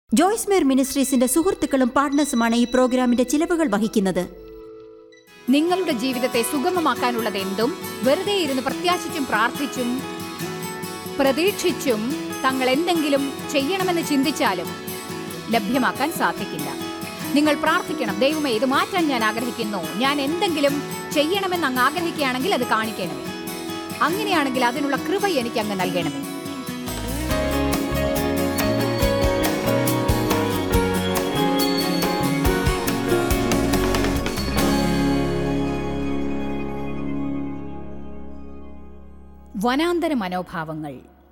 ജോയ്സ് മേർ മിനിസ്ട്രീസിന്റെ സുഹൃത്തുക്കളും പാർട്ട്നേഴ്സുമാണ് ഈ പ്രോഗ്രാമിന്റെ ചിലവുകൾ വഹിക്കുന്നത് നിങ്ങളുടെ ജീവിതത്തെ സുഗമമാക്കാനുള്ളത് എന്തും വെറുതെ ഇരുന്ന് പ്രത്യാശിച്ചും പ്രാർത്ഥിച്ചും പ്രതീക്ഷിച്ചും തങ്ങൾ എന്തെങ്കിലും ചെയ്യണമെന്ന് ചിന്തിച്ചാലും ലഭ്യമാക്കാൻ സാധിക്കില്ല നിങ്ങൾ പ്രാർത്ഥിക്കണം ദൈവമേ ഇത് മാറ്റാൻ ഞാൻ ആഗ്രഹിക്കുന്നു ഞാൻ എന്തെങ്കിലും ചെയ്യണമെന്ന് അങ്ങ് ആഗ്രഹിക്കുകയാണെങ്കിൽ അത് കാണിക്കണമേ അങ്ങനെയാണെങ്കിൽ അതിനുള്ള കൃപ എനിക്ക് അങ്ങ് നൽകണമേ വനാന്തര മനോഭാവങ്ങൾ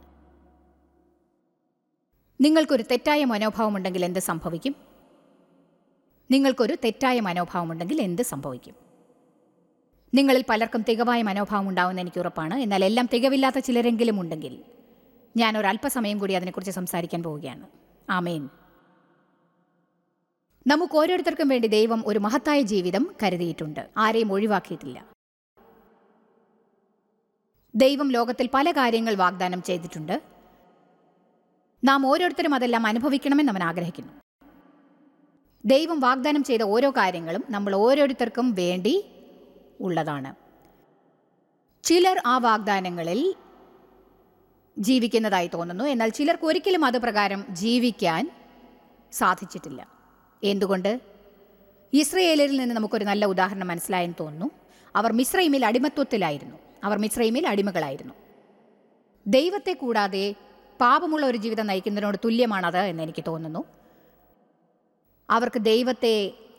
നിങ്ങൾക്കൊരു തെറ്റായ മനോഭാവമുണ്ടെങ്കിൽ എന്ത് സംഭവിക്കും നിങ്ങൾക്കൊരു തെറ്റായ മനോഭാവമുണ്ടെങ്കിൽ എന്ത് സംഭവിക്കും നിങ്ങളിൽ പലർക്കും തികവായ മനോഭാവം ഉണ്ടാവുമെന്ന് എനിക്ക് ഉറപ്പാണ് എന്നാൽ എല്ലാം തികവില്ലാത്ത ചിലരെങ്കിലും ഉണ്ടെങ്കിൽ ഞാൻ ഒരു അല്പസമയം കൂടി അതിനെക്കുറിച്ച് സംസാരിക്കാൻ പോവുകയാണ് ആമേൻ നമുക്ക് ഓരോരുത്തർക്കും വേണ്ടി ദൈവം ഒരു മഹത്തായ ജീവിതം കരുതിയിട്ടുണ്ട് ആരെയും ഒഴിവാക്കിയിട്ടില്ല ദൈവം ലോകത്തിൽ പല കാര്യങ്ങൾ വാഗ്ദാനം ചെയ്തിട്ടുണ്ട് നാം ഓരോരുത്തരും അതെല്ലാം അനുഭവിക്കണമെന്ന് അവൻ ആഗ്രഹിക്കുന്നു ദൈവം വാഗ്ദാനം ചെയ്ത ഓരോ കാര്യങ്ങളും നമ്മൾ ഓരോരുത്തർക്കും വേണ്ടി ഉള്ളതാണ് ചിലർ ആ വാഗ്ദാനങ്ങളിൽ ജീവിക്കുന്നതായി തോന്നുന്നു എന്നാൽ ചിലർക്ക് ഒരിക്കലും അത് പ്രകാരം ജീവിക്കാൻ സാധിച്ചിട്ടില്ല എന്തുകൊണ്ട് ഇസ്രയേലിൽ നിന്ന് നമുക്കൊരു നല്ല ഉദാഹരണം മനസ്സിലായെന്ന് തോന്നുന്നു അവർ മിശ്രൈമിൽ അടിമത്വത്തിലായിരുന്നു അവർ മിശ്രൈമിൽ അടിമകളായിരുന്നു ദൈവത്തെ കൂടാതെ പാപമുള്ള ഒരു ജീവിതം നയിക്കുന്നതിനോട് തുല്യമാണത് എന്ന് എനിക്ക് തോന്നുന്നു അവർക്ക് ദൈവത്തെ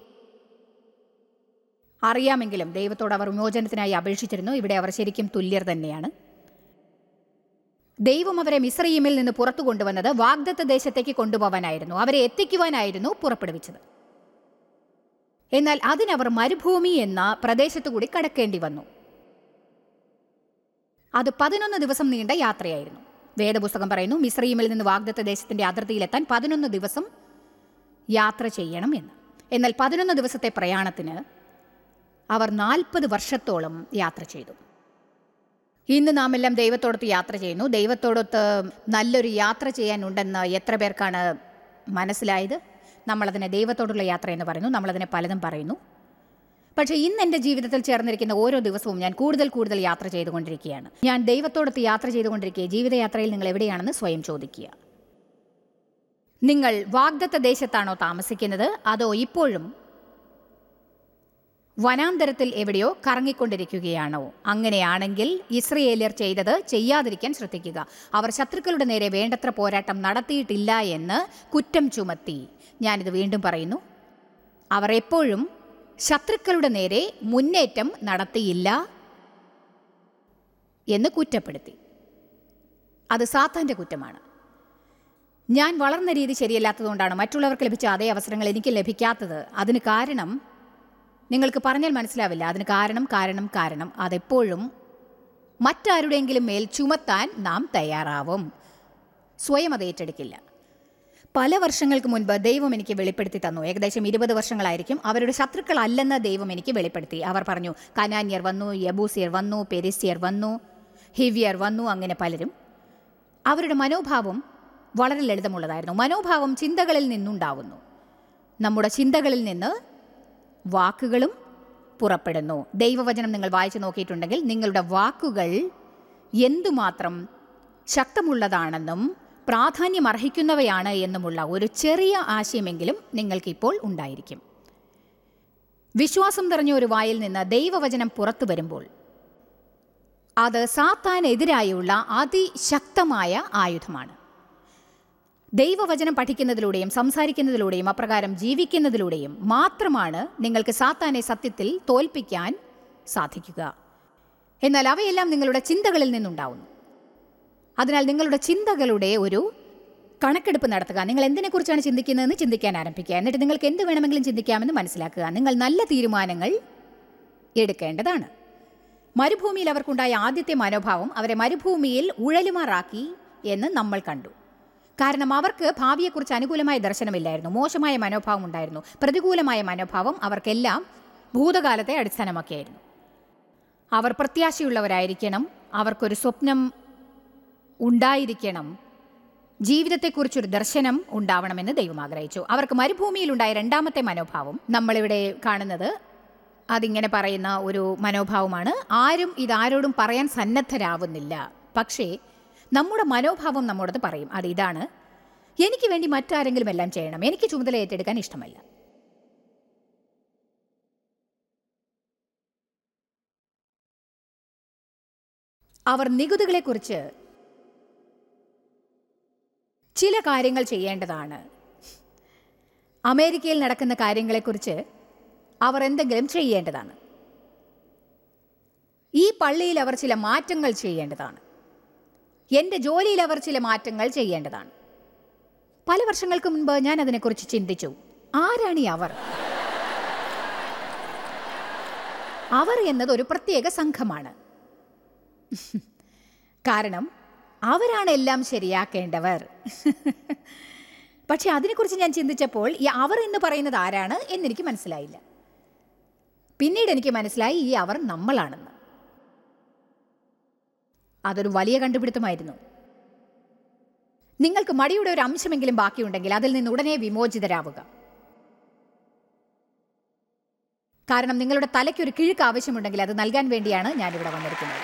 അറിയാമെങ്കിലും ദൈവത്തോട് അവർ വിമോചനത്തിനായി അപേക്ഷിച്ചിരുന്നു ഇവിടെ അവർ ശരിക്കും തുല്യർ തന്നെയാണ് ദൈവം അവരെ മിശ്രയിമിൽ നിന്ന് പുറത്തു കൊണ്ടുവന്നത് വാഗ്ദത്ത ദേശത്തേക്ക് കൊണ്ടുപോകാനായിരുന്നു അവരെ എത്തിക്കുവാനായിരുന്നു പുറപ്പെടുവിച്ചത് എന്നാൽ അതിനവർ മരുഭൂമി എന്ന പ്രദേശത്തു കൂടി കടക്കേണ്ടി വന്നു അത് പതിനൊന്ന് ദിവസം നീണ്ട യാത്രയായിരുന്നു വേദപുസ്തകം പറയുന്നു മിശ്രയിമിൽ നിന്ന് വാഗ്ദത്ത ദേശത്തിന്റെ അതിർത്തിയിലെത്താൻ പതിനൊന്ന് ദിവസം യാത്ര ചെയ്യണം എന്ന് എന്നാൽ പതിനൊന്ന് ദിവസത്തെ പ്രയാണത്തിന് അവർ നാൽപ്പത് വർഷത്തോളം യാത്ര ചെയ്തു ഇന്ന് നാം എല്ലാം ദൈവത്തോടൊത്ത് യാത്ര ചെയ്യുന്നു ദൈവത്തോടൊത്ത് നല്ലൊരു യാത്ര ചെയ്യാനുണ്ടെന്ന് എത്ര പേർക്കാണ് മനസ്സിലായത് നമ്മളതിനെ ദൈവത്തോടുള്ള യാത്ര എന്ന് പറയുന്നു നമ്മളതിനെ പലതും പറയുന്നു പക്ഷേ ഇന്ന് എൻ്റെ ജീവിതത്തിൽ ചേർന്നിരിക്കുന്ന ഓരോ ദിവസവും ഞാൻ കൂടുതൽ കൂടുതൽ യാത്ര ചെയ്തുകൊണ്ടിരിക്കുകയാണ് ഞാൻ ദൈവത്തോടൊത്ത് യാത്ര ചെയ്തുകൊണ്ടിരിക്കുക ജീവിതയാത്രയിൽ നിങ്ങൾ എവിടെയാണെന്ന് സ്വയം ചോദിക്കുക നിങ്ങൾ വാഗ്ദത്ത ദേശത്താണോ താമസിക്കുന്നത് അതോ ഇപ്പോഴും വനാന്തരത്തിൽ എവിടെയോ കറങ്ങിക്കൊണ്ടിരിക്കുകയാണോ അങ്ങനെയാണെങ്കിൽ ഇസ്രയേലിയർ ചെയ്തത് ചെയ്യാതിരിക്കാൻ ശ്രദ്ധിക്കുക അവർ ശത്രുക്കളുടെ നേരെ വേണ്ടത്ര പോരാട്ടം നടത്തിയിട്ടില്ല എന്ന് കുറ്റം ചുമത്തി ഞാനിത് വീണ്ടും പറയുന്നു അവർ എപ്പോഴും ശത്രുക്കളുടെ നേരെ മുന്നേറ്റം നടത്തിയില്ല എന്ന് കുറ്റപ്പെടുത്തി അത് സാത്താൻ്റെ കുറ്റമാണ് ഞാൻ വളർന്ന രീതി ശരിയല്ലാത്തതുകൊണ്ടാണ് മറ്റുള്ളവർക്ക് ലഭിച്ച അതേ അവസരങ്ങൾ എനിക്ക് ലഭിക്കാത്തത് അതിന് കാരണം നിങ്ങൾക്ക് പറഞ്ഞാൽ മനസ്സിലാവില്ല അതിന് കാരണം കാരണം കാരണം അതെപ്പോഴും മറ്റാരുടെയെങ്കിലും മേൽ ചുമത്താൻ നാം തയ്യാറാവും സ്വയം അത് ഏറ്റെടുക്കില്ല പല വർഷങ്ങൾക്ക് മുൻപ് ദൈവം എനിക്ക് വെളിപ്പെടുത്തി തന്നു ഏകദേശം ഇരുപത് വർഷങ്ങളായിരിക്കും അവരുടെ ശത്രുക്കളല്ലെന്ന് ദൈവം എനിക്ക് വെളിപ്പെടുത്തി അവർ പറഞ്ഞു കനാന്യർ വന്നു യബൂസിയർ വന്നു പെരിസ്യർ വന്നു ഹിവിയർ വന്നു അങ്ങനെ പലരും അവരുടെ മനോഭാവം വളരെ ലളിതമുള്ളതായിരുന്നു മനോഭാവം ചിന്തകളിൽ നിന്നുണ്ടാവുന്നു നമ്മുടെ ചിന്തകളിൽ നിന്ന് വാക്കുകളും പുറപ്പെടുന്നു ദൈവവചനം നിങ്ങൾ വായിച്ചു നോക്കിയിട്ടുണ്ടെങ്കിൽ നിങ്ങളുടെ വാക്കുകൾ എന്തുമാത്രം ശക്തമുള്ളതാണെന്നും പ്രാധാന്യം അർഹിക്കുന്നവയാണ് എന്നുമുള്ള ഒരു ചെറിയ ആശയമെങ്കിലും നിങ്ങൾക്കിപ്പോൾ ഉണ്ടായിരിക്കും വിശ്വാസം നിറഞ്ഞ ഒരു വായിൽ നിന്ന് ദൈവവചനം പുറത്തു വരുമ്പോൾ അത് സാത്താനെതിരായുള്ള അതിശക്തമായ ആയുധമാണ് ദൈവവചനം പഠിക്കുന്നതിലൂടെയും സംസാരിക്കുന്നതിലൂടെയും അപ്രകാരം ജീവിക്കുന്നതിലൂടെയും മാത്രമാണ് നിങ്ങൾക്ക് സാത്താനെ സത്യത്തിൽ തോൽപ്പിക്കാൻ സാധിക്കുക എന്നാൽ അവയെല്ലാം നിങ്ങളുടെ ചിന്തകളിൽ നിന്നുണ്ടാവുന്നു അതിനാൽ നിങ്ങളുടെ ചിന്തകളുടെ ഒരു കണക്കെടുപ്പ് നടത്തുക നിങ്ങൾ എന്തിനെക്കുറിച്ചാണ് ചിന്തിക്കുന്നതെന്ന് ചിന്തിക്കാൻ ആരംഭിക്കുക എന്നിട്ട് നിങ്ങൾക്ക് എന്ത് വേണമെങ്കിലും ചിന്തിക്കാമെന്ന് മനസ്സിലാക്കുക നിങ്ങൾ നല്ല തീരുമാനങ്ങൾ എടുക്കേണ്ടതാണ് മരുഭൂമിയിൽ അവർക്കുണ്ടായ ആദ്യത്തെ മനോഭാവം അവരെ മരുഭൂമിയിൽ ഉഴലുമാറാക്കി എന്ന് നമ്മൾ കണ്ടു കാരണം അവർക്ക് ഭാവിയെക്കുറിച്ച് അനുകൂലമായ ദർശനമില്ലായിരുന്നു മോശമായ മനോഭാവം ഉണ്ടായിരുന്നു പ്രതികൂലമായ മനോഭാവം അവർക്കെല്ലാം ഭൂതകാലത്തെ അടിസ്ഥാനമാക്കിയായിരുന്നു അവർ പ്രത്യാശയുള്ളവരായിരിക്കണം അവർക്കൊരു സ്വപ്നം ഉണ്ടായിരിക്കണം ജീവിതത്തെക്കുറിച്ചൊരു ദർശനം ഉണ്ടാവണമെന്ന് ദൈവം ആഗ്രഹിച്ചു അവർക്ക് മരുഭൂമിയിലുണ്ടായ രണ്ടാമത്തെ മനോഭാവം നമ്മളിവിടെ കാണുന്നത് അതിങ്ങനെ പറയുന്ന ഒരു മനോഭാവമാണ് ആരും ഇതാരോടും പറയാൻ സന്നദ്ധരാവുന്നില്ല പക്ഷേ നമ്മുടെ മനോഭാവം നമ്മോടത് പറയും അത് ഇതാണ് എനിക്ക് വേണ്ടി മറ്റാരെങ്കിലും എല്ലാം ചെയ്യണം എനിക്ക് ചുമതല ഏറ്റെടുക്കാൻ ഇഷ്ടമല്ല അവർ നികുതികളെക്കുറിച്ച് ചില കാര്യങ്ങൾ ചെയ്യേണ്ടതാണ് അമേരിക്കയിൽ നടക്കുന്ന കാര്യങ്ങളെക്കുറിച്ച് അവർ എന്തെങ്കിലും ചെയ്യേണ്ടതാണ് ഈ പള്ളിയിൽ അവർ ചില മാറ്റങ്ങൾ ചെയ്യേണ്ടതാണ് എൻ്റെ ജോലിയിൽ അവർ ചില മാറ്റങ്ങൾ ചെയ്യേണ്ടതാണ് പല വർഷങ്ങൾക്ക് മുൻപ് ഞാൻ അതിനെക്കുറിച്ച് ചിന്തിച്ചു ആരാണ് ഈ അവർ അവർ എന്നത് ഒരു പ്രത്യേക സംഘമാണ് കാരണം അവരാണ് എല്ലാം ശരിയാക്കേണ്ടവർ പക്ഷെ അതിനെക്കുറിച്ച് ഞാൻ ചിന്തിച്ചപ്പോൾ ഈ അവർ എന്ന് പറയുന്നത് ആരാണ് എന്നെനിക്ക് മനസ്സിലായില്ല പിന്നീട് എനിക്ക് മനസ്സിലായി ഈ അവർ നമ്മളാണെന്ന് അതൊരു വലിയ കണ്ടുപിടുത്തമായിരുന്നു നിങ്ങൾക്ക് മടിയുടെ ഒരു അംശമെങ്കിലും ബാക്കിയുണ്ടെങ്കിൽ അതിൽ നിന്ന് ഉടനെ വിമോചിതരാവുക കാരണം നിങ്ങളുടെ തലയ്ക്ക് ഒരു കിഴുക്ക് ആവശ്യമുണ്ടെങ്കിൽ അത് നൽകാൻ വേണ്ടിയാണ് ഞാനിവിടെ വന്നിരിക്കുന്നത്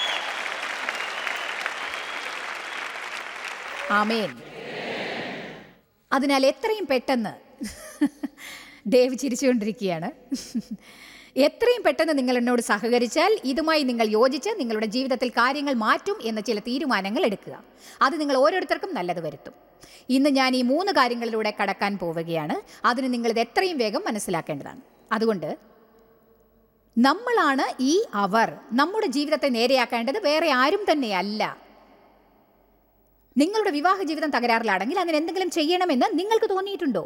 ആമേൻ അതിനാൽ എത്രയും പെട്ടെന്ന് ദേവ് ചിരിച്ചുകൊണ്ടിരിക്കുകയാണ് എത്രയും പെട്ടെന്ന് നിങ്ങൾ എന്നോട് സഹകരിച്ചാൽ ഇതുമായി നിങ്ങൾ യോജിച്ച് നിങ്ങളുടെ ജീവിതത്തിൽ കാര്യങ്ങൾ മാറ്റും എന്ന ചില തീരുമാനങ്ങൾ എടുക്കുക അത് നിങ്ങൾ ഓരോരുത്തർക്കും നല്ലത് വരുത്തും ഇന്ന് ഞാൻ ഈ മൂന്ന് കാര്യങ്ങളിലൂടെ കടക്കാൻ പോവുകയാണ് അതിന് നിങ്ങളിത് എത്രയും വേഗം മനസ്സിലാക്കേണ്ടതാണ് അതുകൊണ്ട് നമ്മളാണ് ഈ അവർ നമ്മുടെ ജീവിതത്തെ നേരെയാക്കേണ്ടത് വേറെ ആരും തന്നെയല്ല നിങ്ങളുടെ വിവാഹ ജീവിതം തകരാറിലാണെങ്കിൽ അതിന് എന്തെങ്കിലും ചെയ്യണമെന്ന് നിങ്ങൾക്ക് തോന്നിയിട്ടുണ്ടോ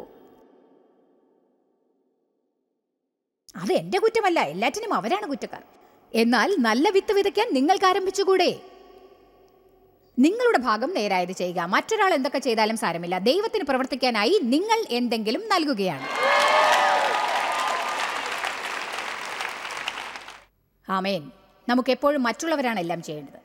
അത് എന്റെ കുറ്റമല്ല എല്ലാറ്റിനും അവരാണ് കുറ്റക്കാർ എന്നാൽ നല്ല വിത്ത് വിതയ്ക്കാൻ നിങ്ങൾക്ക് ആരംഭിച്ചുകൂടെ നിങ്ങളുടെ ഭാഗം നേരായത് ചെയ്യുക മറ്റൊരാൾ എന്തൊക്കെ ചെയ്താലും സാരമില്ല ദൈവത്തിന് പ്രവർത്തിക്കാനായി നിങ്ങൾ എന്തെങ്കിലും നൽകുകയാണ് ആമേൻ നമുക്ക് എപ്പോഴും മറ്റുള്ളവരാണ് എല്ലാം ചെയ്യേണ്ടത്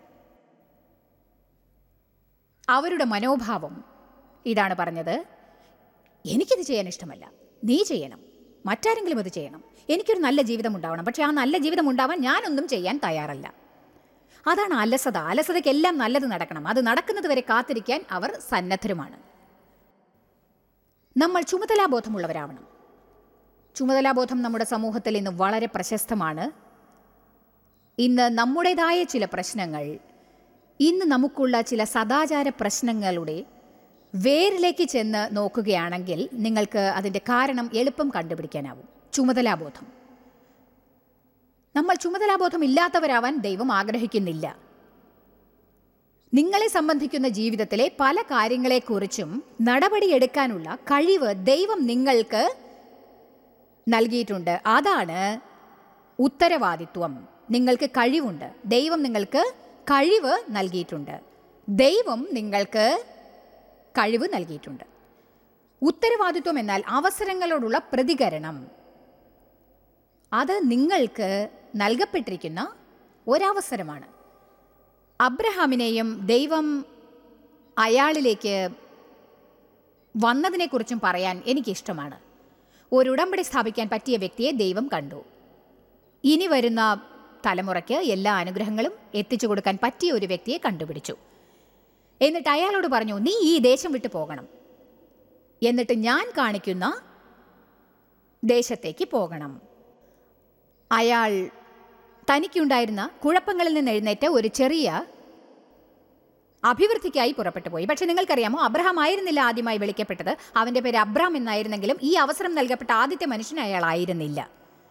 അവരുടെ മനോഭാവം ഇതാണ് പറഞ്ഞത് എനിക്കിത് ചെയ്യാൻ ഇഷ്ടമല്ല നീ ചെയ്യണം മറ്റാരെങ്കിലും അത് ചെയ്യണം എനിക്കൊരു നല്ല ജീവിതം ഉണ്ടാവണം പക്ഷെ ആ നല്ല ജീവിതം ഉണ്ടാവാൻ ഞാനൊന്നും ചെയ്യാൻ തയ്യാറല്ല അതാണ് അലസത അലസതയ്ക്ക് എല്ലാം നല്ലത് നടക്കണം അത് നടക്കുന്നത് വരെ കാത്തിരിക്കാൻ അവർ സന്നദ്ധരുമാണ് നമ്മൾ ചുമതലാബോധമുള്ളവരാവണം ചുമതലാബോധം നമ്മുടെ സമൂഹത്തിൽ ഇന്ന് വളരെ പ്രശസ്തമാണ് ഇന്ന് നമ്മുടേതായ ചില പ്രശ്നങ്ങൾ ഇന്ന് നമുക്കുള്ള ചില സദാചാര പ്രശ്നങ്ങളുടെ വേരിലേക്ക് ചെന്ന് നോക്കുകയാണെങ്കിൽ നിങ്ങൾക്ക് അതിൻ്റെ കാരണം എളുപ്പം കണ്ടുപിടിക്കാനാവും ചുമതലാബോധം നമ്മൾ ചുമതലാബോധം ഇല്ലാത്തവരാവാൻ ദൈവം ആഗ്രഹിക്കുന്നില്ല നിങ്ങളെ സംബന്ധിക്കുന്ന ജീവിതത്തിലെ പല കാര്യങ്ങളെക്കുറിച്ചും നടപടിയെടുക്കാനുള്ള കഴിവ് ദൈവം നിങ്ങൾക്ക് നൽകിയിട്ടുണ്ട് അതാണ് ഉത്തരവാദിത്വം നിങ്ങൾക്ക് കഴിവുണ്ട് ദൈവം നിങ്ങൾക്ക് കഴിവ് നൽകിയിട്ടുണ്ട് ദൈവം നിങ്ങൾക്ക് കഴിവ് നൽകിയിട്ടുണ്ട് ഉത്തരവാദിത്വം എന്നാൽ അവസരങ്ങളോടുള്ള പ്രതികരണം അത് നിങ്ങൾക്ക് നൽകപ്പെട്ടിരിക്കുന്ന ഒരവസരമാണ് അബ്രഹാമിനെയും ദൈവം അയാളിലേക്ക് വന്നതിനെക്കുറിച്ചും പറയാൻ എനിക്കിഷ്ടമാണ് ഒരു ഉടമ്പടി സ്ഥാപിക്കാൻ പറ്റിയ വ്യക്തിയെ ദൈവം കണ്ടു ഇനി വരുന്ന തലമുറയ്ക്ക് എല്ലാ അനുഗ്രഹങ്ങളും എത്തിച്ചു കൊടുക്കാൻ പറ്റിയ ഒരു വ്യക്തിയെ കണ്ടുപിടിച്ചു എന്നിട്ട് അയാളോട് പറഞ്ഞു നീ ഈ ദേശം വിട്ടു പോകണം എന്നിട്ട് ഞാൻ കാണിക്കുന്ന ദേശത്തേക്ക് പോകണം അയാൾ തനിക്കുണ്ടായിരുന്ന കുഴപ്പങ്ങളിൽ നിന്ന് എഴുന്നേറ്റ് ഒരു ചെറിയ അഭിവൃദ്ധിക്കായി പുറപ്പെട്ടു പോയി പക്ഷെ നിങ്ങൾക്കറിയാമോ അബ്രഹാം ആയിരുന്നില്ല ആദ്യമായി വിളിക്കപ്പെട്ടത് അവന്റെ പേര് അബ്രാം എന്നായിരുന്നെങ്കിലും ഈ അവസരം നൽകപ്പെട്ട ആദ്യത്തെ മനുഷ്യൻ അയാളായിരുന്നില്ല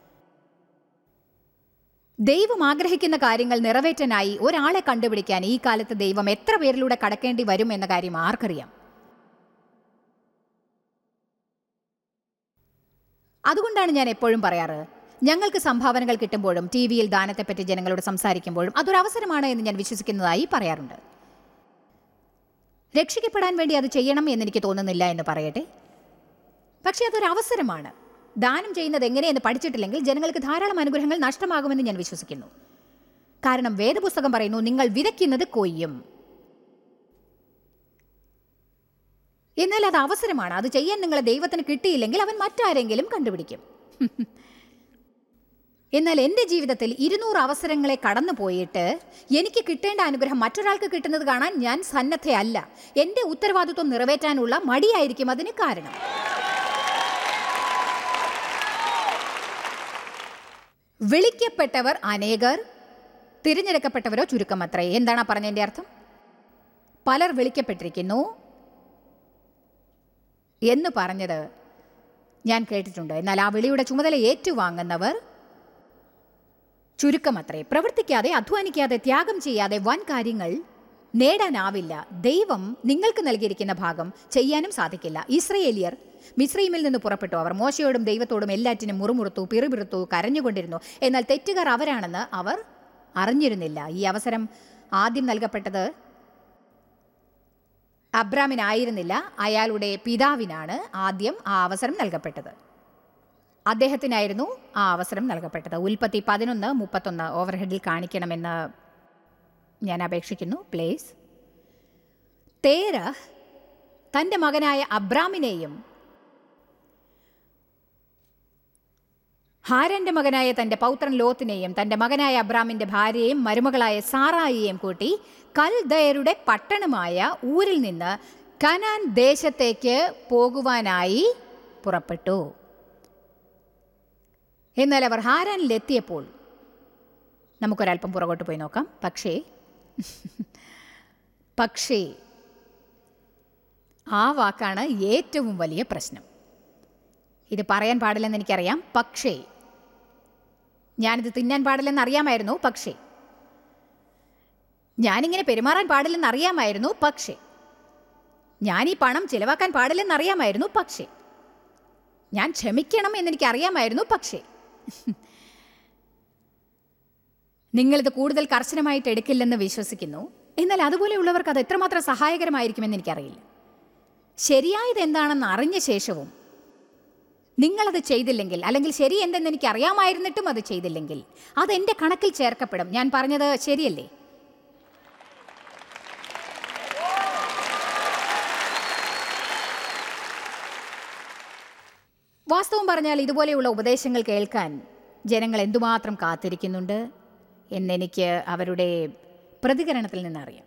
ദൈവം ആഗ്രഹിക്കുന്ന കാര്യങ്ങൾ നിറവേറ്റാനായി ഒരാളെ കണ്ടുപിടിക്കാൻ ഈ കാലത്ത് ദൈവം എത്ര പേരിലൂടെ കടക്കേണ്ടി വരും എന്ന കാര്യം ആർക്കറിയാം അതുകൊണ്ടാണ് ഞാൻ എപ്പോഴും പറയാറ് ഞങ്ങൾക്ക് സംഭാവനകൾ കിട്ടുമ്പോഴും ടി വിയിൽ ദാനത്തെപ്പറ്റി ജനങ്ങളോട് സംസാരിക്കുമ്പോഴും അതൊരു അവസരമാണ് എന്ന് ഞാൻ വിശ്വസിക്കുന്നതായി പറയാറുണ്ട് രക്ഷിക്കപ്പെടാൻ വേണ്ടി അത് ചെയ്യണം എന്നെനിക്ക് തോന്നുന്നില്ല എന്ന് പറയട്ടെ പക്ഷേ അതൊരു അവസരമാണ് ദാനം ചെയ്യുന്നത് എങ്ങനെയെന്ന് പഠിച്ചിട്ടില്ലെങ്കിൽ ജനങ്ങൾക്ക് ധാരാളം അനുഗ്രഹങ്ങൾ നഷ്ടമാകുമെന്ന് ഞാൻ വിശ്വസിക്കുന്നു കാരണം വേദപുസ്തകം പറയുന്നു നിങ്ങൾ വിതയ്ക്കുന്നത് കൊയ്യും എന്നാൽ അത് അവസരമാണ് അത് ചെയ്യാൻ നിങ്ങളെ ദൈവത്തിന് കിട്ടിയില്ലെങ്കിൽ അവൻ മറ്റാരെങ്കിലും കണ്ടുപിടിക്കും എന്നാൽ എൻ്റെ ജീവിതത്തിൽ ഇരുന്നൂറ് അവസരങ്ങളെ കടന്നു പോയിട്ട് എനിക്ക് കിട്ടേണ്ട അനുഗ്രഹം മറ്റൊരാൾക്ക് കിട്ടുന്നത് കാണാൻ ഞാൻ സന്നദ്ധയല്ല എൻ്റെ ഉത്തരവാദിത്വം നിറവേറ്റാനുള്ള മടിയായിരിക്കും അതിന് കാരണം വിളിക്കപ്പെട്ടവർ അനേകർ തിരഞ്ഞെടുക്കപ്പെട്ടവരോ ചുരുക്കം അത്രേ എന്താണ് ആ പറഞ്ഞതിൻ്റെ അർത്ഥം പലർ വിളിക്കപ്പെട്ടിരിക്കുന്നു എന്ന് പറഞ്ഞത് ഞാൻ കേട്ടിട്ടുണ്ട് എന്നാൽ ആ വിളിയുടെ ചുമതല ഏറ്റുവാങ്ങുന്നവർ ചുരുക്കമത്രേ പ്രവർത്തിക്കാതെ അധ്വാനിക്കാതെ ത്യാഗം ചെയ്യാതെ വൻ കാര്യങ്ങൾ നേടാനാവില്ല ദൈവം നിങ്ങൾക്ക് നൽകിയിരിക്കുന്ന ഭാഗം ചെയ്യാനും സാധിക്കില്ല ഇസ്രയേലിയർ മിശ്രൈമിൽ നിന്ന് പുറപ്പെട്ടു അവർ മോശയോടും ദൈവത്തോടും എല്ലാറ്റിനും മുറുമുറുത്തു പിറുപിറുത്തു കരഞ്ഞുകൊണ്ടിരുന്നു എന്നാൽ തെറ്റുകാർ അവരാണെന്ന് അവർ അറിഞ്ഞിരുന്നില്ല ഈ അവസരം ആദ്യം നൽകപ്പെട്ടത് അബ്രാമിനായിരുന്നില്ല അയാളുടെ പിതാവിനാണ് ആദ്യം ആ അവസരം നൽകപ്പെട്ടത് അദ്ദേഹത്തിനായിരുന്നു ആ അവസരം നൽകപ്പെട്ടത് ഉൽപ്പത്തി പതിനൊന്ന് മുപ്പത്തൊന്ന് ഓവർഹെഡിൽ കാണിക്കണമെന്ന് ഞാൻ അപേക്ഷിക്കുന്നു പ്ലേസ് തേര തൻ്റെ മകനായ അബ്രാമിനെയും ഹാരന്റെ മകനായ തന്റെ പൗത്രൻ ലോത്തിനെയും തന്റെ മകനായ അബ്രാമിന്റെ ഭാര്യയെയും മരുമകളായ സാറായിയെയും കൂട്ടി കൽദയരുടെ പട്ടണമായ ഊരിൽ നിന്ന് കനാൻ ദേശത്തേക്ക് പോകുവാനായി പുറപ്പെട്ടു എന്നാൽ അവർ ഹാരാനിലെത്തിയപ്പോൾ നമുക്കൊരല്പം പുറകോട്ട് പോയി നോക്കാം പക്ഷേ പക്ഷേ ആ വാക്കാണ് ഏറ്റവും വലിയ പ്രശ്നം ഇത് പറയാൻ പാടില്ലെന്ന് എനിക്കറിയാം പക്ഷേ ഞാനിത് തിന്നാൻ പാടില്ലെന്ന് അറിയാമായിരുന്നു പക്ഷേ ഞാനിങ്ങനെ പെരുമാറാൻ പാടില്ലെന്ന് അറിയാമായിരുന്നു പക്ഷേ ഞാൻ ഈ പണം ചിലവാക്കാൻ പാടില്ലെന്ന് അറിയാമായിരുന്നു പക്ഷേ ഞാൻ ക്ഷമിക്കണം എന്നെനിക്ക് അറിയാമായിരുന്നു പക്ഷേ നിങ്ങളിത് കൂടുതൽ കർശനമായിട്ട് എടുക്കില്ലെന്ന് വിശ്വസിക്കുന്നു എന്നാൽ അതുപോലെയുള്ളവർക്ക് അത് എത്രമാത്രം സഹായകരമായിരിക്കുമെന്ന് എനിക്കറിയില്ല ശരിയായത് എന്താണെന്ന് അറിഞ്ഞ ശേഷവും നിങ്ങളത് ചെയ്തില്ലെങ്കിൽ അല്ലെങ്കിൽ ശരി എന്തെന്ന് എനിക്ക് അറിയാമായിരുന്നിട്ടും അത് ചെയ്തില്ലെങ്കിൽ അത് എൻ്റെ കണക്കിൽ ചേർക്കപ്പെടും ഞാൻ പറഞ്ഞത് ശരിയല്ലേ വാസ്തവം പറഞ്ഞാൽ ഇതുപോലെയുള്ള ഉപദേശങ്ങൾ കേൾക്കാൻ ജനങ്ങൾ എന്തുമാത്രം കാത്തിരിക്കുന്നുണ്ട് എന്നെനിക്ക് അവരുടെ പ്രതികരണത്തിൽ നിന്നറിയാം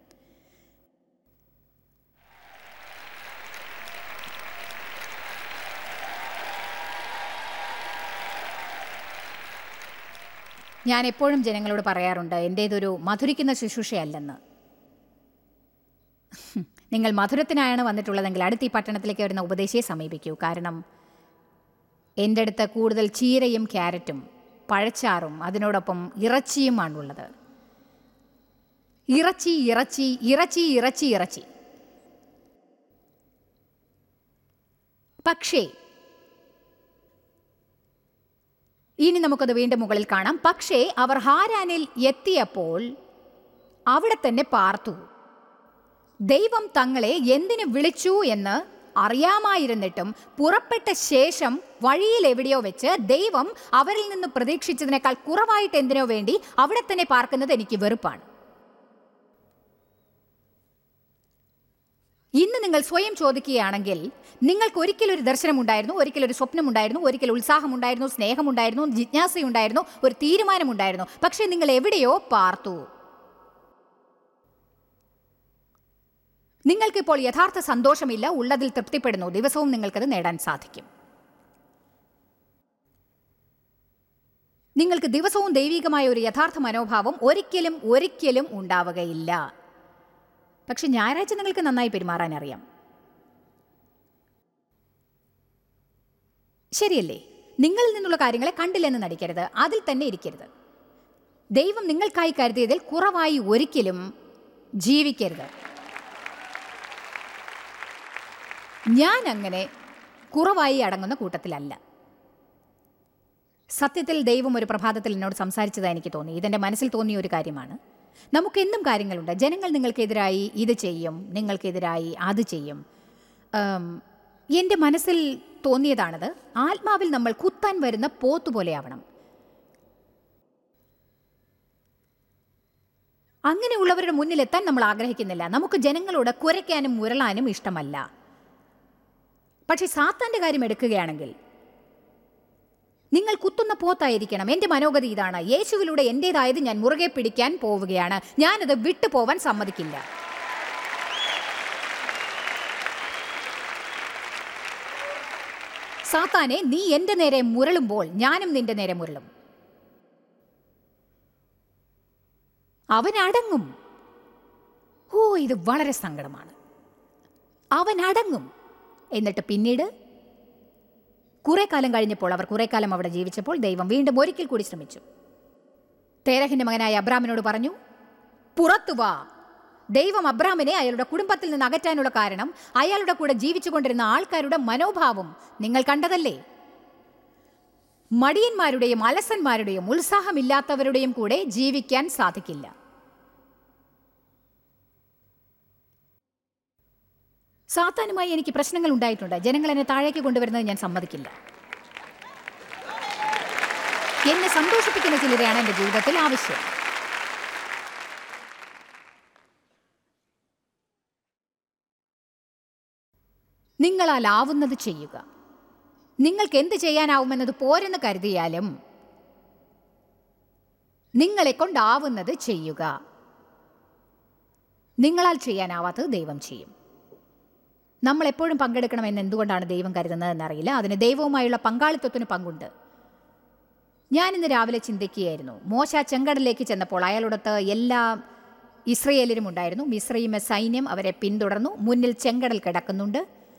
ഞാൻ എപ്പോഴും ജനങ്ങളോട് പറയാറുണ്ട് എൻ്റേതൊരു മധുരിക്കുന്ന ശുശ്രൂഷയല്ലെന്ന് നിങ്ങൾ മധുരത്തിനായാണ് വന്നിട്ടുള്ളതെങ്കിൽ അടുത്ത ഈ പട്ടണത്തിലേക്ക് വരുന്ന ഉപദേശിയെ സമീപിക്കൂ കാരണം എൻ്റെ അടുത്ത് കൂടുതൽ ചീരയും ക്യാരറ്റും പഴച്ചാറും അതിനോടൊപ്പം ഇറച്ചിയുമാണുള്ളത് ഇറച്ചി ഇറച്ചി ഇറച്ചി ഇറച്ചി ഇറച്ചി പക്ഷേ ഇനി നമുക്കത് വീണ്ടും മുകളിൽ കാണാം പക്ഷേ അവർ ഹാരാനിൽ എത്തിയപ്പോൾ അവിടെ തന്നെ പാർത്തു ദൈവം തങ്ങളെ എന്തിനു വിളിച്ചു എന്ന് അറിയാമായിരുന്നിട്ടും പുറപ്പെട്ട ശേഷം വഴിയിൽ എവിടെയോ വെച്ച് ദൈവം അവരിൽ നിന്ന് പ്രതീക്ഷിച്ചതിനേക്കാൾ കുറവായിട്ട് എന്തിനോ വേണ്ടി അവിടെ തന്നെ പാർക്കുന്നത് എനിക്ക് വെറുപ്പാണ് ഇന്ന് നിങ്ങൾ സ്വയം ചോദിക്കുകയാണെങ്കിൽ നിങ്ങൾക്ക് ഒരിക്കൽ ഒരു ദർശനമുണ്ടായിരുന്നു ഒരിക്കൽ ഒരു സ്വപ്നമുണ്ടായിരുന്നു ഒരിക്കൽ ഉത്സാഹമുണ്ടായിരുന്നു സ്നേഹമുണ്ടായിരുന്നു ജിജ്ഞാസയുണ്ടായിരുന്നു ഒരു തീരുമാനമുണ്ടായിരുന്നു പക്ഷേ നിങ്ങൾ എവിടെയോ പാർത്തു നിങ്ങൾക്കിപ്പോൾ യഥാർത്ഥ സന്തോഷമില്ല ഉള്ളതിൽ തൃപ്തിപ്പെടുന്നു ദിവസവും നിങ്ങൾക്കത് നേടാൻ സാധിക്കും നിങ്ങൾക്ക് ദിവസവും ദൈവികമായ ഒരു യഥാർത്ഥ മനോഭാവം ഒരിക്കലും ഒരിക്കലും ഉണ്ടാവുകയില്ല പക്ഷെ ഞായറാഴ്ച നിങ്ങൾക്ക് നന്നായി പെരുമാറാൻ അറിയാം ശരിയല്ലേ നിങ്ങളിൽ നിന്നുള്ള കാര്യങ്ങളെ കണ്ടില്ലെന്ന് നടിക്കരുത് അതിൽ തന്നെ ഇരിക്കരുത് ദൈവം നിങ്ങൾക്കായി കരുതിയതിൽ കുറവായി ഒരിക്കലും ജീവിക്കരുത് ഞാൻ അങ്ങനെ കുറവായി അടങ്ങുന്ന കൂട്ടത്തിലല്ല സത്യത്തിൽ ദൈവം ഒരു പ്രഭാതത്തിൽ എന്നോട് സംസാരിച്ചതായി എനിക്ക് തോന്നി ഇതെൻ്റെ മനസ്സിൽ തോന്നിയ ഒരു കാര്യമാണ് നമുക്കെന്നും കാര്യങ്ങളുണ്ട് ജനങ്ങൾ നിങ്ങൾക്കെതിരായി ഇത് ചെയ്യും നിങ്ങൾക്കെതിരായി അത് ചെയ്യും ആം, എൻ്റെ മനസ്സിൽ തോന്നിയതാണത് ആത്മാവിൽ നമ്മൾ കുത്താൻ വരുന്ന പോത്തുപോലെയാവണം അങ്ങനെയുള്ളവരുടെ മുന്നിലെത്താൻ നമ്മൾ ആഗ്രഹിക്കുന്നില്ല നമുക്ക് ജനങ്ങളോട് കുരയ്ക്കാനും മുരളാനും ഇഷ്ടമല്ല പക്ഷെ സാത്താന്റെ കാര്യം എടുക്കുകയാണെങ്കിൽ നിങ്ങൾ കുത്തുന്ന പോത്തായിരിക്കണം എൻ്റെ മനോഗതി ഇതാണ് യേശുവിലൂടെ എൻ്റേതായത് ഞാൻ മുറുകെ പിടിക്കാൻ പോവുകയാണ് ഞാനത് വിട്ടു പോവാൻ സമ്മതിക്കില്ല സാത്താനെ നീ എൻ്റെ നേരെ മുരളുമ്പോൾ ഞാനും നിന്റെ നേരെ മുരളും അവൻ അടങ്ങും ഓ ഇത് വളരെ സങ്കടമാണ് അവൻ അടങ്ങും എന്നിട്ട് പിന്നീട് കുറെ കാലം കഴിഞ്ഞപ്പോൾ അവർ കുറെ കാലം അവിടെ ജീവിച്ചപ്പോൾ ദൈവം വീണ്ടും ഒരിക്കൽ കൂടി ശ്രമിച്ചു തേരഹിന്റെ മകനായ അബ്രാമിനോട് പറഞ്ഞു പുറത്തു വാ ദൈവം അബ്രാമിനെ അയാളുടെ കുടുംബത്തിൽ നിന്ന് അകറ്റാനുള്ള കാരണം അയാളുടെ കൂടെ ജീവിച്ചുകൊണ്ടിരുന്ന ആൾക്കാരുടെ മനോഭാവം നിങ്ങൾ കണ്ടതല്ലേ മടിയന്മാരുടെയും അലസന്മാരുടെയും ഉത്സാഹമില്ലാത്തവരുടെയും കൂടെ ജീവിക്കാൻ സാധിക്കില്ല സാത്താനുമായി എനിക്ക് പ്രശ്നങ്ങൾ ഉണ്ടായിട്ടുണ്ട് ജനങ്ങൾ എന്നെ താഴേക്ക് കൊണ്ടുവരുന്നത് ഞാൻ സമ്മതിക്കില്ല എന്നെ സന്തോഷിപ്പിക്കുന്ന ചിലരെയാണ് എൻ്റെ ജീവിതത്തിൽ ആവശ്യം നിങ്ങളാൽ ആവുന്നത് ചെയ്യുക നിങ്ങൾക്ക് എന്ത് ചെയ്യാനാവുമെന്നത് പോരെന്ന് കരുതിയാലും നിങ്ങളെ കൊണ്ടാവുന്നത് ചെയ്യുക നിങ്ങളാൽ ചെയ്യാനാവാത്തത് ദൈവം ചെയ്യും നമ്മൾ എപ്പോഴും പങ്കെടുക്കണമെന്ന് എന്തുകൊണ്ടാണ് ദൈവം കരുതുന്നത് എന്നറിയില്ല അതിന് ദൈവവുമായുള്ള പങ്കാളിത്തത്തിന് പങ്കുണ്ട് ഞാൻ ഇന്ന് രാവിലെ ചിന്തിക്കുകയായിരുന്നു മോശ ചെങ്കടലിലേക്ക് ചെന്നപ്പോൾ അയാളോടൊത്ത് എല്ലാ ഇസ്രയേലരും ഉണ്ടായിരുന്നു മിശ്രയിമ സൈന്യം അവരെ പിന്തുടർന്നു മുന്നിൽ ചെങ്കടൽ കിടക്കുന്നുണ്ട്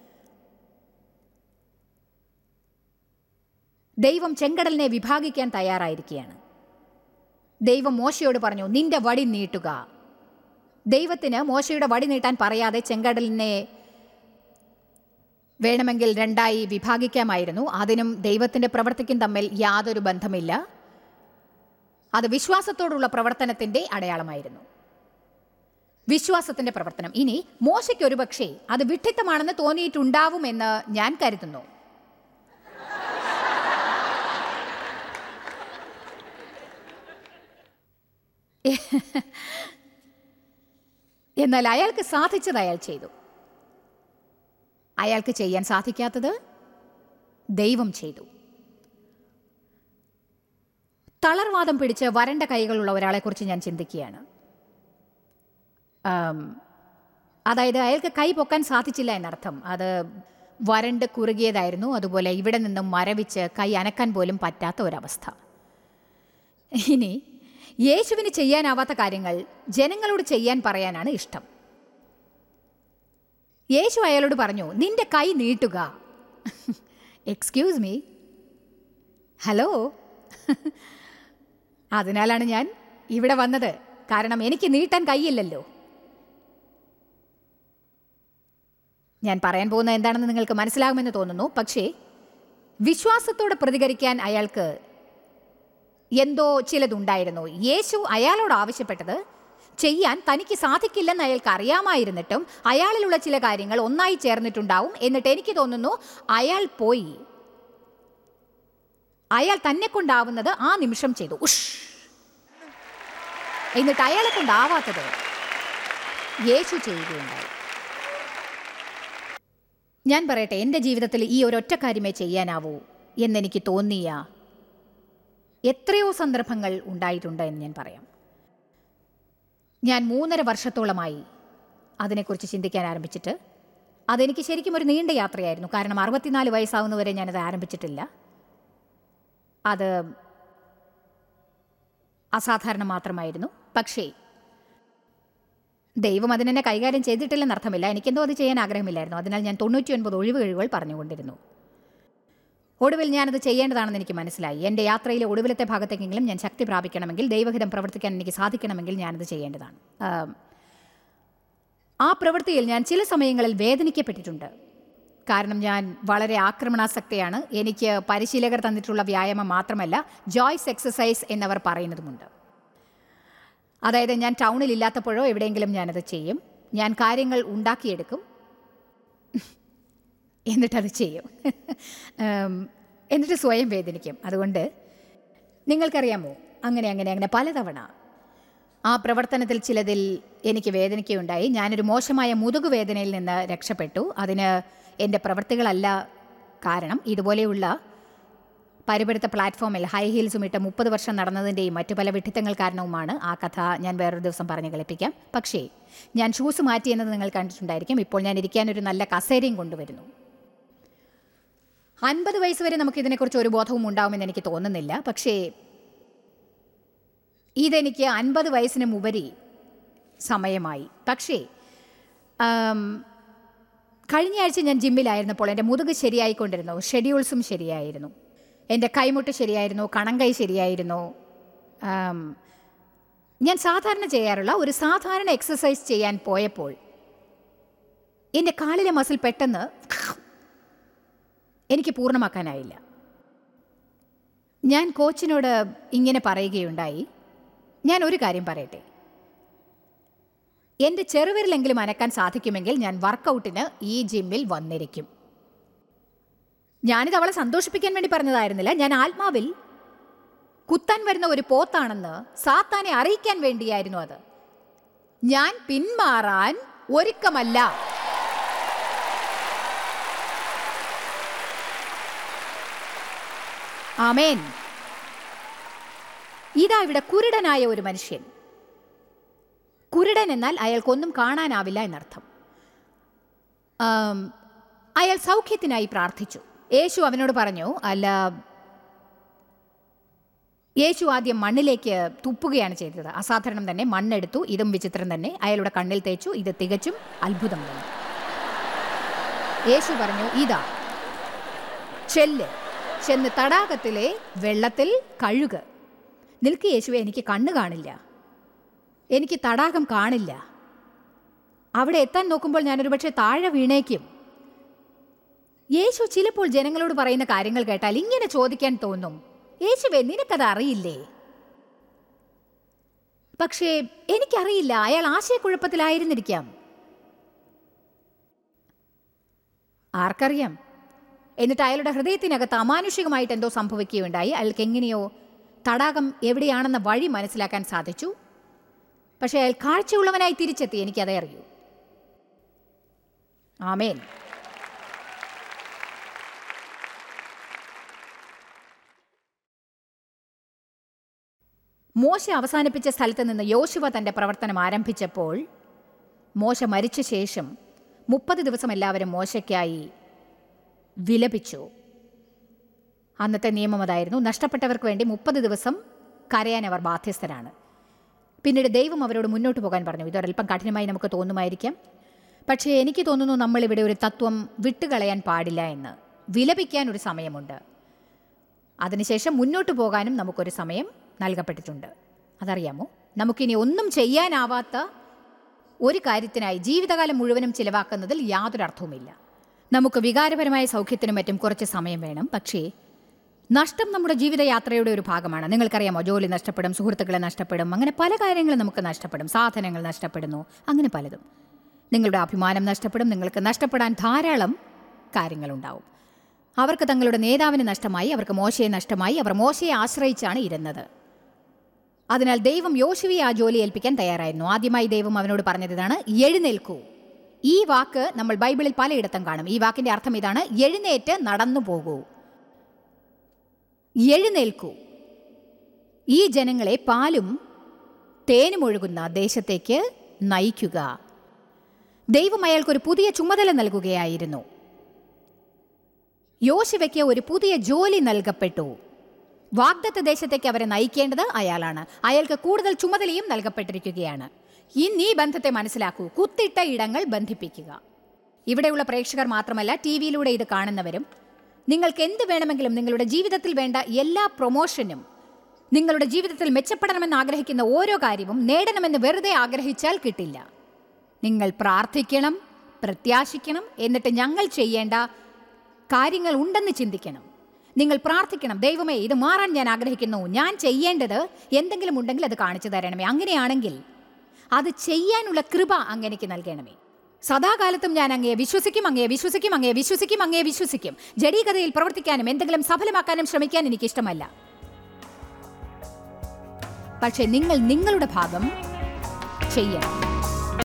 ദൈവം ചെങ്കടലിനെ വിഭാഗിക്കാൻ തയ്യാറായിരിക്കുകയാണ് ദൈവം മോശയോട് പറഞ്ഞു നിന്റെ വടി നീട്ടുക ദൈവത്തിന് മോശയുടെ വടി നീട്ടാൻ പറയാതെ ചെങ്കടലിനെ വേണമെങ്കിൽ രണ്ടായി വിഭാഗിക്കാമായിരുന്നു അതിനും ദൈവത്തിൻ്റെ പ്രവർത്തിക്കും തമ്മിൽ യാതൊരു ബന്ധമില്ല അത് വിശ്വാസത്തോടുള്ള പ്രവർത്തനത്തിൻ്റെ അടയാളമായിരുന്നു വിശ്വാസത്തിന്റെ പ്രവർത്തനം ഇനി മോശയ്ക്ക് ഒരുപക്ഷേ അത് വിഡ്ഢിത്തമാണെന്ന് തോന്നിയിട്ടുണ്ടാവുമെന്ന് ഞാൻ കരുതുന്നു എന്നാൽ അയാൾക്ക് സാധിച്ചത് അയാൾ ചെയ്തു അയാൾക്ക് ചെയ്യാൻ സാധിക്കാത്തത് ദൈവം ചെയ്തു തളർവാദം പിടിച്ച് വരണ്ട കൈകളുള്ള ഒരാളെക്കുറിച്ച് ഞാൻ ചിന്തിക്കുകയാണ് ആം, അതായത് അയാൾക്ക് കൈ പൊക്കാൻ സാധിച്ചില്ല എന്നർത്ഥം അത് വരണ്ട് കുറുകിയതായിരുന്നു അതുപോലെ ഇവിടെ നിന്നും മരവിച്ച് കൈ അനക്കാൻ പോലും പറ്റാത്ത ഒരവസ്ഥ ഇനി യേശുവിന് ചെയ്യാനാവാത്ത കാര്യങ്ങൾ ജനങ്ങളോട് ചെയ്യാൻ പറയാനാണ് ഇഷ്ടം യേശു അയാളോട് പറഞ്ഞു നിന്റെ കൈ നീട്ടുക എക്സ്ക്യൂസ് മീ ഹലോ അതിനാലാണ് ഞാൻ ഇവിടെ വന്നത് കാരണം എനിക്ക് നീട്ടാൻ കൈയില്ലല്ലോ ഞാൻ പറയാൻ പോകുന്നത് എന്താണെന്ന് നിങ്ങൾക്ക് മനസ്സിലാകുമെന്ന് തോന്നുന്നു പക്ഷേ വിശ്വാസത്തോടെ പ്രതികരിക്കാൻ അയാൾക്ക് എന്തോ ചിലതുണ്ടായിരുന്നു യേശു അയാളോട് ആവശ്യപ്പെട്ടത് ചെയ്യാൻ തനിക്ക് സാധിക്കില്ലെന്ന് അയാൾക്ക് അറിയാമായിരുന്നിട്ടും അയാളിലുള്ള ചില കാര്യങ്ങൾ ഒന്നായി ചേർന്നിട്ടുണ്ടാവും എന്നിട്ട് എനിക്ക് തോന്നുന്നു അയാൾ പോയി അയാൾ തന്നെ കൊണ്ടാവുന്നത് ആ നിമിഷം ചെയ്തു ഉഷ് എന്നിട്ട് അയാളെ കൊണ്ടാവാത്തത് യേശു ചെയ്യുകയുണ്ടായി ഞാൻ പറയട്ടെ എൻ്റെ ജീവിതത്തിൽ ഈ ഒരൊറ്റ കാര്യമേ ചെയ്യാനാവൂ എന്നെനിക്ക് തോന്നിയ എത്രയോ സന്ദർഭങ്ങൾ ഉണ്ടായിട്ടുണ്ട് എന്ന് ഞാൻ പറയാം ഞാൻ മൂന്നര വർഷത്തോളമായി അതിനെക്കുറിച്ച് ചിന്തിക്കാൻ ആരംഭിച്ചിട്ട് അതെനിക്ക് ശരിക്കും ഒരു നീണ്ട യാത്രയായിരുന്നു കാരണം അറുപത്തിനാല് വയസ്സാവുന്നവരെ ഞാനത് ആരംഭിച്ചിട്ടില്ല അത് അസാധാരണം മാത്രമായിരുന്നു പക്ഷേ ദൈവം അതിനെന്നെ കൈകാര്യം ചെയ്തിട്ടില്ലെന്ന് അർത്ഥമില്ല എനിക്കെന്തോ അത് ചെയ്യാൻ ആഗ്രഹമില്ലായിരുന്നു അതിനാൽ ഞാൻ തൊണ്ണൂറ്റി ഒൻപത് ഒഴിവ് കഴിവുകൾ പറഞ്ഞുകൊണ്ടിരുന്നു ഒടുവിൽ ഞാനത് ചെയ്യേണ്ടതാണെന്ന് എനിക്ക് മനസ്സിലായി എൻ്റെ യാത്രയിലെ ഒടുവിലത്തെ ഭാഗത്തേക്കെങ്കിലും ഞാൻ ശക്തി പ്രാപിക്കണമെങ്കിൽ ദൈവഹിതം പ്രവർത്തിക്കാൻ എനിക്ക് സാധിക്കണമെങ്കിൽ ഞാനത് ചെയ്യേണ്ടതാണ് ആം, ആ പ്രവൃത്തിയിൽ ഞാൻ ചില സമയങ്ങളിൽ വേദനിക്കപ്പെട്ടിട്ടുണ്ട് കാരണം ഞാൻ വളരെ ആക്രമണാസക്തയാണ് എനിക്ക് പരിശീലകർ തന്നിട്ടുള്ള വ്യായാമം മാത്രമല്ല ജോയ്സ് എക്സസൈസ് എന്നവർ പറയുന്നതുമുണ്ട് അതായത് ഞാൻ ടൗണിൽ ഇല്ലാത്തപ്പോഴോ എവിടെയെങ്കിലും ഞാനത് ചെയ്യും ഞാൻ കാര്യങ്ങൾ ഉണ്ടാക്കിയെടുക്കും എന്നിട്ടത് ചെയ്യും ഉം, എന്നിട്ട് സ്വയം വേദനിക്കും അതുകൊണ്ട് നിങ്ങൾക്കറിയാമോ അങ്ങനെ അങ്ങനെ അങ്ങനെ പലതവണ ആ പ്രവർത്തനത്തിൽ ചിലതിൽ എനിക്ക് വേദനിക്കുകയുണ്ടായി ഞാനൊരു മോശമായ മുതുകുവേദനയിൽ നിന്ന് രക്ഷപ്പെട്ടു അതിന് എൻ്റെ പ്രവൃത്തികളല്ല കാരണം ഇതുപോലെയുള്ള പരിപരുത്ത പ്ലാറ്റ്ഫോമിൽ ഹൈ ഹീൽസും ഇട്ട് മുപ്പത് വർഷം നടന്നതിൻ്റെയും മറ്റു പല വിഡിത്തങ്ങൾ കാരണവുമാണ് ആ കഥ ഞാൻ വേറൊരു ദിവസം പറഞ്ഞ് കളിപ്പിക്കാം പക്ഷേ ഞാൻ ഷൂസ് മാറ്റി എന്നത് നിങ്ങൾ കണ്ടിട്ടുണ്ടായിരിക്കും ഇപ്പോൾ ഞാൻ ഇരിക്കാൻ ഒരു നല്ല കസേരയും കൊണ്ടുവരുന്നു അൻപത് വയസ്സ് വരെ നമുക്ക് ഇതിനെക്കുറിച്ച് ഒരു ബോധവും ഉണ്ടാവുമെന്ന് എനിക്ക് തോന്നുന്നില്ല പക്ഷേ ഇതെനിക്ക് അൻപത് വയസ്സിനും ഉപരി സമയമായി പക്ഷേ ആം, കഴിഞ്ഞ ആഴ്ച ഞാൻ ജിമ്മിലായിരുന്നപ്പോൾ എൻ്റെ മുതുക് ശരിയായിക്കൊണ്ടിരുന്നു ഷെഡ്യൂൾസും ശരിയായിരുന്നു എൻ്റെ കൈമുട്ട് ശരിയായിരുന്നു കണങ്കൈ ശരിയായിരുന്നു ആം, ഞാൻ സാധാരണ ചെയ്യാറുള്ള ഒരു സാധാരണ എക്സസൈസ് ചെയ്യാൻ പോയപ്പോൾ എൻ്റെ കാലിലെ മസിൽ പെട്ടെന്ന് എനിക്ക് പൂർണ്ണമാക്കാനായില്ല ഞാൻ കോച്ചിനോട് ഇങ്ങനെ പറയുകയുണ്ടായി ഞാൻ ഒരു കാര്യം പറയട്ടെ എൻ്റെ ചെറുവിരലെങ്കിലും അനക്കാൻ സാധിക്കുമെങ്കിൽ ഞാൻ വർക്കൗട്ടിന് ഈ ജിമ്മിൽ വന്നിരിക്കും ഞാനിത് അവളെ സന്തോഷിപ്പിക്കാൻ വേണ്ടി പറഞ്ഞതായിരുന്നില്ല ഞാൻ ആത്മാവിൽ കുത്താൻ വരുന്ന ഒരു പോത്താണെന്ന് സാത്താനെ അറിയിക്കാൻ വേണ്ടിയായിരുന്നു അത് ഞാൻ പിന്മാറാൻ ഒരുക്കമല്ല ആമേൻ ഇതാ ഇവിടെ കുരുടനായ ഒരു മനുഷ്യൻ കുരുടൻ എന്നാൽ അയാൾക്കൊന്നും കാണാനാവില്ല എന്നർത്ഥം ആം, അയാൾ സൗഖ്യത്തിനായി പ്രാർത്ഥിച്ചു യേശു അവനോട് പറഞ്ഞു അല്ല യേശു ആദ്യം മണ്ണിലേക്ക് തുപ്പുകയാണ് ചെയ്തത് അസാധാരണം തന്നെ മണ്ണെടുത്തു ഇതും വിചിത്രം തന്നെ അയാളുടെ കണ്ണിൽ തേച്ചു ഇത് തികച്ചും അത്ഭുതം തന്നെ യേശു പറഞ്ഞു ഇതാ ചെല്ല് ചെന്ന് തടാകത്തിലെ വെള്ളത്തിൽ കഴുക് നിൽക്ക് യേശുവെ എനിക്ക് കണ്ണ് കാണില്ല എനിക്ക് തടാകം കാണില്ല അവിടെ എത്താൻ നോക്കുമ്പോൾ ഞാനൊരു പക്ഷേ താഴെ വീണേക്കും യേശു ചിലപ്പോൾ ജനങ്ങളോട് പറയുന്ന കാര്യങ്ങൾ കേട്ടാൽ ഇങ്ങനെ ചോദിക്കാൻ തോന്നും യേശുവെ നിനക്കത് അറിയില്ലേ പക്ഷേ എനിക്കറിയില്ല അയാൾ ആശയക്കുഴപ്പത്തിലായിരുന്നിരിക്കാം ആർക്കറിയാം എന്നിട്ട് അയാളുടെ ഹൃദയത്തിനകത്ത് അമാനുഷികമായിട്ട് എന്തോ സംഭവിക്കുകയുണ്ടായി അയാൾക്ക് എങ്ങനെയോ തടാകം എവിടെയാണെന്ന വഴി മനസ്സിലാക്കാൻ സാധിച്ചു പക്ഷേ അയാൾ കാഴ്ചയുള്ളവനായി തിരിച്ചെത്തി എനിക്കതേ അറിയൂ ആമേൻ മോശ അവസാനിപ്പിച്ച സ്ഥലത്ത് നിന്ന് യോശുവ തന്റെ പ്രവർത്തനം ആരംഭിച്ചപ്പോൾ മോശ മരിച്ച ശേഷം മുപ്പത് ദിവസം എല്ലാവരും മോശയ്ക്കായി വിലപിച്ചു അന്നത്തെ നിയമം അതായിരുന്നു നഷ്ടപ്പെട്ടവർക്ക് വേണ്ടി മുപ്പത് ദിവസം കരയാൻ അവർ ബാധ്യസ്ഥരാണ് പിന്നീട് ദൈവം അവരോട് മുന്നോട്ട് പോകാൻ പറഞ്ഞു ഇതൊരൽപ്പം കഠിനമായി നമുക്ക് തോന്നുമായിരിക്കാം പക്ഷേ എനിക്ക് തോന്നുന്നു നമ്മളിവിടെ ഒരു തത്വം വിട്ടുകളയാൻ പാടില്ല എന്ന് വിലപിക്കാൻ ഒരു സമയമുണ്ട് അതിനുശേഷം മുന്നോട്ട് പോകാനും നമുക്കൊരു സമയം നൽകപ്പെട്ടിട്ടുണ്ട് അതറിയാമോ നമുക്കിനി ഒന്നും ചെയ്യാനാവാത്ത ഒരു കാര്യത്തിനായി ജീവിതകാലം മുഴുവനും ചിലവാക്കുന്നതിൽ യാതൊരു അർത്ഥവുമില്ല നമുക്ക് വികാരപരമായ സൗഖ്യത്തിനും മറ്റും കുറച്ച് സമയം വേണം പക്ഷേ നഷ്ടം നമ്മുടെ ജീവിതയാത്രയുടെ ഒരു ഭാഗമാണ് നിങ്ങൾക്കറിയാമോ ജോലി നഷ്ടപ്പെടും സുഹൃത്തുക്കളെ നഷ്ടപ്പെടും അങ്ങനെ പല കാര്യങ്ങളും നമുക്ക് നഷ്ടപ്പെടും സാധനങ്ങൾ നഷ്ടപ്പെടുന്നു അങ്ങനെ പലതും നിങ്ങളുടെ അഭിമാനം നഷ്ടപ്പെടും നിങ്ങൾക്ക് നഷ്ടപ്പെടാൻ ധാരാളം കാര്യങ്ങളുണ്ടാവും അവർക്ക് തങ്ങളുടെ നേതാവിന് നഷ്ടമായി അവർക്ക് മോശയെ നഷ്ടമായി അവർ മോശയെ ആശ്രയിച്ചാണ് ഇരുന്നത് അതിനാൽ ദൈവം യോശുവയെ ആ ജോലി ഏൽപ്പിക്കാൻ തയ്യാറായിരുന്നു ആദ്യമായി ദൈവം അവനോട് പറഞ്ഞത് ഇതാണ് എഴുന്നേൽക്കൂ ഈ വാക്ക് നമ്മൾ ബൈബിളിൽ പലയിടത്തും കാണും ഈ വാക്കിന്റെ അർത്ഥം ഇതാണ് എഴുന്നേറ്റ് നടന്നു പോകൂ എഴുന്നേൽക്കൂ ഈ ജനങ്ങളെ പാലും തേനും ഒഴുകുന്ന ദേശത്തേക്ക് നയിക്കുക ദൈവം അയാൾക്കൊരു പുതിയ ചുമതല നൽകുകയായിരുന്നു യോശുവയ്ക്ക് ഒരു പുതിയ ജോലി നൽകപ്പെട്ടു വാഗ്ദത്ത ദേശത്തേക്ക് അവരെ നയിക്കേണ്ടത് അയാളാണ് അയാൾക്ക് കൂടുതൽ ചുമതലയും നൽകപ്പെട്ടിരിക്കുകയാണ് ഇന്ന് ഈ ബന്ധത്തെ മനസ്സിലാക്കൂ കുത്തിട്ട ഇടങ്ങൾ ബന്ധിപ്പിക്കുക ഇവിടെയുള്ള പ്രേക്ഷകർ മാത്രമല്ല ടി വിയിലൂടെ ഇത് കാണുന്നവരും നിങ്ങൾക്ക് എന്ത് വേണമെങ്കിലും നിങ്ങളുടെ ജീവിതത്തിൽ വേണ്ട എല്ലാ പ്രൊമോഷനും നിങ്ങളുടെ ജീവിതത്തിൽ മെച്ചപ്പെടണമെന്ന് ആഗ്രഹിക്കുന്ന ഓരോ കാര്യവും നേടണമെന്ന് വെറുതെ ആഗ്രഹിച്ചാൽ കിട്ടില്ല നിങ്ങൾ പ്രാർത്ഥിക്കണം പ്രത്യാശിക്കണം എന്നിട്ട് ഞങ്ങൾ ചെയ്യേണ്ട കാര്യങ്ങൾ ഉണ്ടെന്ന് ചിന്തിക്കണം നിങ്ങൾ പ്രാർത്ഥിക്കണം ദൈവമേ ഇത് മാറാൻ ഞാൻ ആഗ്രഹിക്കുന്നു ഞാൻ ചെയ്യേണ്ടത് എന്തെങ്കിലും ഉണ്ടെങ്കിൽ അത് കാണിച്ചു തരണമേ അങ്ങനെയാണെങ്കിൽ അത് ചെയ്യാനുള്ള കൃപ അങ്ങനെക്ക് നൽകണമേ സദാകാലത്തും ഞാൻ അങ്ങയെ വിശ്വസിക്കും അങ്ങയെ വിശ്വസിക്കും അങ്ങയെ വിശ്വസിക്കും അങ്ങയെ വിശ്വസിക്കും ജഡീകതയിൽ പ്രവർത്തിക്കാനും എന്തെങ്കിലും സഫലമാക്കാനും ശ്രമിക്കാൻ എനിക്കിഷ്ടമല്ല പക്ഷേ നിങ്ങൾ നിങ്ങളുടെ ഭാഗം ചെയ്യണം